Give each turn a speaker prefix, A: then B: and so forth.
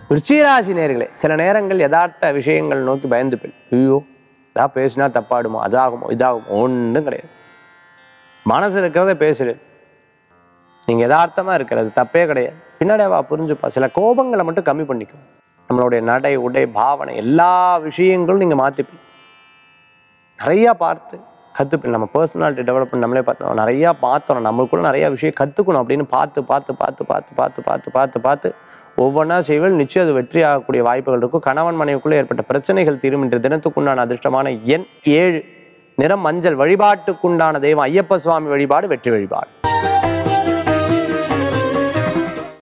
A: விருச்சிகராசி நேர்களே சில நேரங்கள் யதார்த்த விஷயங்கள் நோக்கி பயந்துப்பேன் ஐயோ இதா பேசினா தப்பாடுமோ அதாகுமோ இதாகுமோ ஒன்றும் கிடையாது மனசு இருக்கிறத பேசுறேன் நீங்க யதார்த்தமா இருக்கிறது தப்பே கிடையாது பின்னாடி அவ புரிஞ்சுப்பா சில கோபங்களை மட்டும் கம்மி பண்ணிக்கும் நம்மளுடைய நடை உடை பாவனை எல்லா விஷயங்களும் நீங்க மாத்திப்பீங்க நிறைய பார்த்து கற்றுப்பேன் நம்ம பர்சனாலிட்டி டெவலப்மெண்ட் நம்மளே பார்த்தோம் நிறையா பார்த்தோம் நம்மளுக்குள்ள நிறைய விஷயம் கற்றுக்கணும் அப்படின்னு பார்த்து பார்த்து பார்த்து பார்த்து பார்த்து பார்த்து பார்த்து பார்த்து ஒவ்வொன்றா செய்வல் நிச்சயம் அது வெற்றி ஆகக்கூடிய வாய்ப்புகள் இருக்கும் கணவன் மனைவிக்குள்ளே ஏற்பட்ட பிரச்சனைகள் தீரும் என்ற தினத்துக்குண்டான அதிர்ஷ்டமான எண் ஏழு நிறம் மஞ்சள் வழிபாட்டுக்குண்டான தெய்வம் ஐயப்ப சுவாமி வழிபாடு வெற்றி வழிபாடு